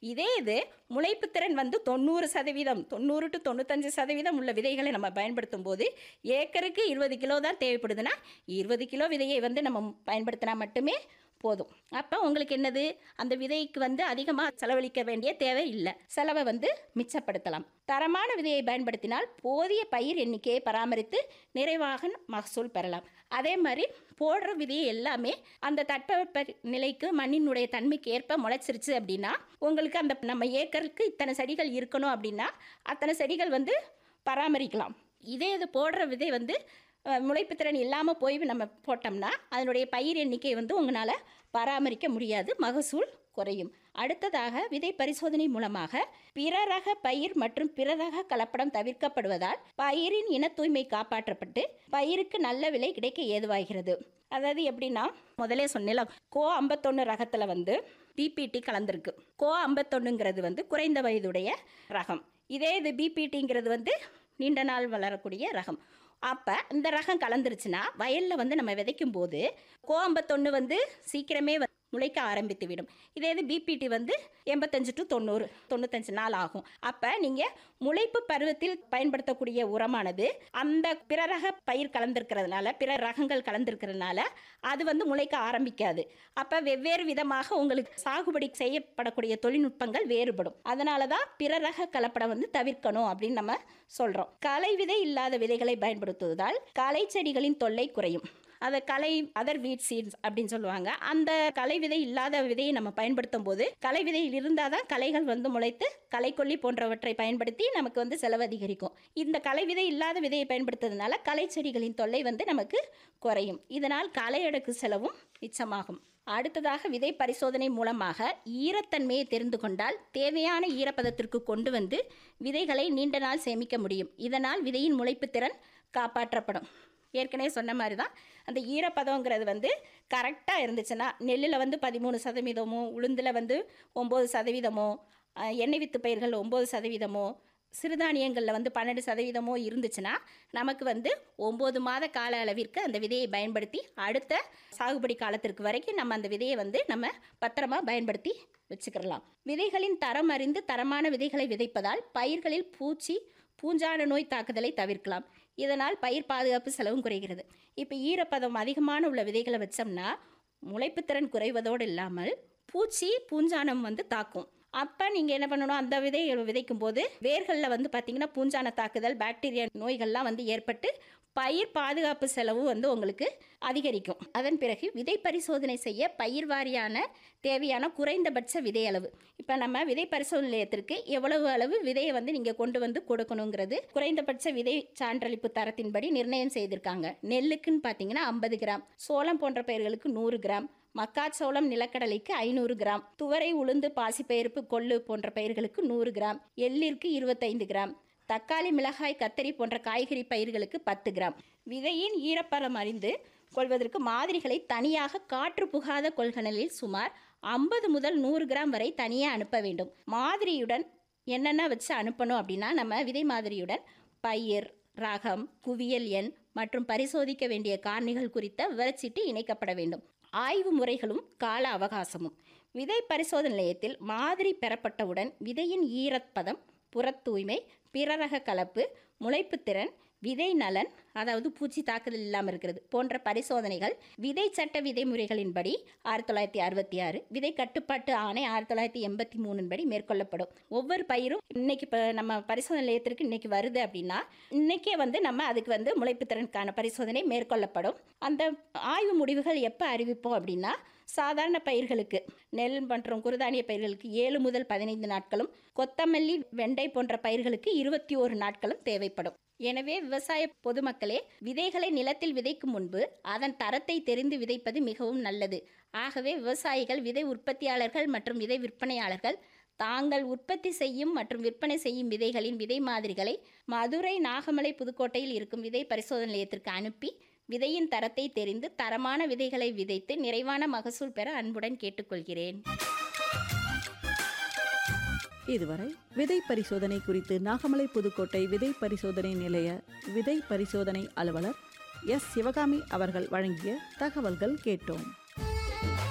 இதே இது முளைப்பு திறன் வந்து தொண்ணூறு சதவீதம் தொண்ணூறு டு தொண்ணூத்தஞ்சு சதவீதம் உள்ள விதைகளை நம்ம பயன்படுத்தும் போது ஏக்கருக்கு இருபது கிலோ தான் தேவைப்படுதுன்னா இருபது கிலோ விதையை வந்து நம்ம பயன்படுத்தினா மட்டுமே போதும் அப்போ உங்களுக்கு என்னது அந்த விதைக்கு வந்து அதிகமாக செலவழிக்க வேண்டிய தேவை இல்லை செலவை வந்து மிச்சப்படுத்தலாம் தரமான விதையை பயன்படுத்தினால் போதிய பயிர் எண்ணிக்கையை பராமரித்து நிறைவாக மகசூல் பெறலாம் அதே மாதிரி போடுற விதையை எல்லாமே அந்த தட்பவெப்ப நிலைக்கு மண்ணினுடைய தன்மைக்கு ஏற்ப முளைச்சிருச்சு அப்படின்னா உங்களுக்கு அந்த நம்ம ஏக்கருக்கு இத்தனை செடிகள் இருக்கணும் அப்படின்னா அத்தனை செடிகள் வந்து பராமரிக்கலாம் இதே இது போடுற விதை வந்து அஹ், முளைப்பு திறன் இல்லாமல் போய் நம்ம போட்டோம்னா அதனுடைய பயிர் எண்ணிக்கை வந்து உங்களால் பராமரிக்க முடியாது மகசூல் குறையும் அடுத்ததாக விதை பரிசோதனை மூலமாக பிற ரக பயிர் மற்றும் பிற ரக கலப்படம் தவிர்க்கப்படுவதால் பயிரின் இன தூய்மை காப்பாற்றப்பட்டு பயிருக்கு நல்ல விலை கிடைக்க ஏதுவாகிறது அதாவது எப்படின்னா முதலே சொன்னேன் கோ ஐம்பத்தொன்று ரகத்தில் வந்து பிபிடி கலந்துருக்கு கோ ஐம்பத்தொன்னுங்கிறது வந்து குறைந்த வயதுடைய ரகம் இதே இது பிபிடிங்கிறது வந்து நீண்ட நாள் வளரக்கூடிய ரகம் அப்போ இந்த ரகம் கலந்துருச்சுன்னா வயலில் வந்து நம்ம விதைக்கும் போது கோம்பத்தொன்று வந்து சீக்கிரமே வ- முளைக்க ஆரம்பித்து விடும் இதே இது பிபிடி வந்து எண்பத்தஞ்சு டு தொண்ணூறு தொண்ணூத்தஞ்சு நாள் ஆகும் அப்போ நீங்கள் முளைப்பு பருவத்தில் பயன்படுத்தக்கூடிய உரமானது அந்த பிற ரக பயிர் கலந்திருக்கிறதுனால பிற ரகங்கள் கலந்திருக்கிறதுனால அது வந்து முளைக்க ஆரம்பிக்காது அப்போ வெவ்வேறு விதமாக உங்களுக்கு சாகுபடி செய்யப்படக்கூடிய தொழில்நுட்பங்கள் வேறுபடும் அதனால தான் பிற ரக கலப்படம் வந்து தவிர்க்கணும் அப்படின்னு நம்ம சொல்கிறோம் களை விதை இல்லாத விதைகளை பயன்படுத்துவதால் களை செடிகளின் தொல்லை குறையும் அதை களை அதர் வீட் சீட்ஸ் அப்படின்னு சொல்லுவாங்க அந்த களை விதை இல்லாத விதையை நம்ம பயன்படுத்தும் போது களை விதையில் இருந்தால் தான் களைகள் வந்து முளைத்து களைக்கொல்லி போன்றவற்றை பயன்படுத்தி நமக்கு வந்து செலவு அதிகரிக்கும் இந்த களை விதை இல்லாத விதையை பயன்படுத்துறதுனால களை செடிகளின் தொல்லை வந்து நமக்கு குறையும் இதனால் களை எடுக்கு செலவும் மிச்சமாகும் அடுத்ததாக விதை பரிசோதனை மூலமாக ஈரத்தன்மையை தெரிந்து கொண்டால் தேவையான ஈரப்பதத்திற்கு கொண்டு வந்து விதைகளை நீண்ட நாள் சேமிக்க முடியும் இதனால் விதையின் முளைப்பு திறன் காப்பாற்றப்படும் ஏற்கனவே சொன்ன மாதிரி தான் அந்த ஈரப்பதங்கிறது வந்து கரெக்டாக இருந்துச்சுன்னா நெல்லில் வந்து பதிமூணு சதவீதமோ உளுந்தில் வந்து ஒம்பது சதவீதமோ அஹ், எண்ணெய் வித்து பயிர்கள் ஒம்பது சதவீதமோ சிறுதானியங்களில் வந்து பன்னெண்டு சதவீதமோ இருந்துச்சுன்னா நமக்கு வந்து ஒம்பது மாத கால அளவிற்கு அந்த விதையை பயன்படுத்தி அடுத்த சாகுபடி காலத்திற்கு வரைக்கும் நம்ம அந்த விதையை வந்து நம்ம பத்திரமா பயன்படுத்தி வச்சுக்கிடலாம் விதைகளின் தரம் அறிந்து தரமான விதைகளை விதைப்பதால் பயிர்களில் பூச்சி பூஞ்சான நோய் தாக்குதலை தவிர்க்கலாம் இதனால் பயிர் பாதுகாப்பு செலவும் குறைகிறது இப்போ ஈரப்பதம் அதிகமான உள்ள விதைகளை வச்சோம்னா முளைப்புத்திறன் குறைவதோடு இல்லாமல் பூச்சி பூஞ்சானம் வந்து தாக்கும் அப்போ நீங்கள் என்ன பண்ணணும் அந்த விதையை விதைக்கும் போது வேர்களில் வந்து பார்த்தீங்கன்னா பூஞ்சான தாக்குதல் பாக்டீரியா நோய்கள்லாம் வந்து ஏற்பட்டு பயிர் பாதுகாப்பு செலவு வந்து உங்களுக்கு அதிகரிக்கும் அதன் பிறகு விதை பரிசோதனை செய்ய பயிர் வாரியான தேவையான குறைந்தபட்ச விதை அளவு இப்போ நம்ம விதை பரிசோதனை நிலையத்திற்கு எவ்வளவு அளவு விதையை வந்து நீங்கள் கொண்டு வந்து கொடுக்கணுங்கிறது குறைந்தபட்ச விதை சான்றளிப்பு தரத்தின்படி நிர்ணயம் செய்திருக்காங்க நெல்லுக்குன்னு பார்த்தீங்கன்னா ஐம்பது கிராம் சோளம் போன்ற பயிர்களுக்கு நூறு கிராம் மக்காச்சோளம் நிலக்கடலைக்கு ஐநூறு கிராம் துவரை உளுந்து பாசிப்பயிர்ப்பு கொள்ளு போன்ற பயிர்களுக்கு நூறு கிராம் எள்ளிற்கு இருபத்தைந்து கிராம் தக்காளி மிளகாய் கத்தரி போன்ற காய்கறி பயிர்களுக்கு பத்து கிராம் விதையின் ஈரப்பதம் அறிந்து கொள்வதற்கு மாதிரிகளை தனியாக காற்று புகாத கொள்கலனில் சுமார் ஐம்பது முதல் நூறு கிராம் வரை தனியாக அனுப்ப வேண்டும் மாதிரியுடன் என்னென்ன வச்சு அனுப்பணும் அப்படின்னா நம்ம விதை மாதிரியுடன் பயிர் ரகம் குவியல் எண் மற்றும் பரிசோதிக்க வேண்டிய காரணிகள் குறித்த விவரச்சீட்டு இணைக்கப்பட வேண்டும் ஆய்வு முறைகளும் கால அவகாசமும் விதை பரிசோதனை நிலையத்தில் மாதிரி பெறப்பட்டவுடன் விதையின் ஈரப்பதம் புறத் தூய்மை பிறரக கலப்பு முளைப்புத்திறன் விதை நலன் அதாவது பூச்சி தாக்குதல் இல்லாமல் இருக்கிறது போன்ற பரிசோதனைகள் விதை சட்ட விதிமுறைகளின்படி ஆயிரத்தி தொள்ளாயிரத்தி அறுபத்தி ஆறு விதை கட்டுப்பாட்டு ஆணை ஆயிரத்தி தொள்ளாயிரத்தி எண்பத்தி மூணின்படி மேற்கொள்ளப்படும் ஒவ்வொரு பயிரும் இன்னைக்கு இப்போ நம்ம பரிசோதனை நிலையத்திற்கு இன்னைக்கு வருது அப்படின்னா இன்னைக்கே வந்து நம்ம அதுக்கு வந்து முளைப்புத்திறனுக்கான பரிசோதனை மேற்கொள்ளப்படும் அந்த ஆய்வு முடிவுகள் எப்போ அறிவிப்போம் அப்படின்னா சாதாரண பயிர்களுக்கு நெல் மற்றும் குறுதானிய பயிர்களுக்கு ஏழு முதல் பதினைந்து நாட்களும் கொத்தமல்லி வெண்டை போன்ற பயிர்களுக்கு இருபத்தி ஒரு நாட்களும் தேவைப்படும் எனவே விவசாய பொதுமக்களே விதைகளை நிலத்தில் விதைக்கும் முன்பு அதன் தரத்தை தெரிந்து விதைப்பது மிகவும் நல்லது ஆகவே விவசாயிகள் விதை உற்பத்தியாளர்கள் மற்றும் விதை விற்பனையாளர்கள் தாங்கள் உற்பத்தி செய்யும் மற்றும் விற்பனை செய்யும் விதைகளின் விதை மாதிரிகளை மதுரை நாகமலை புதுக்கோட்டையில் இருக்கும் விதை பரிசோதனை நிலையத்திற்கு அனுப்பி விதையின் தரத்தை தெரிந்து தரமான விதைகளை விதைத்து நிறைவான மகசூல் பெற அன்புடன் கேட்டுக்கொள்கிறேன் இதுவரை விதை பரிசோதனை குறித்து நாகமலை புதுக்கோட்டை விதை பரிசோதனை நிலைய விதை பரிசோதனை அலுவலர் எஸ் சிவகாமி அவர்கள் வழங்கிய தகவல்கள் கேட்டோம்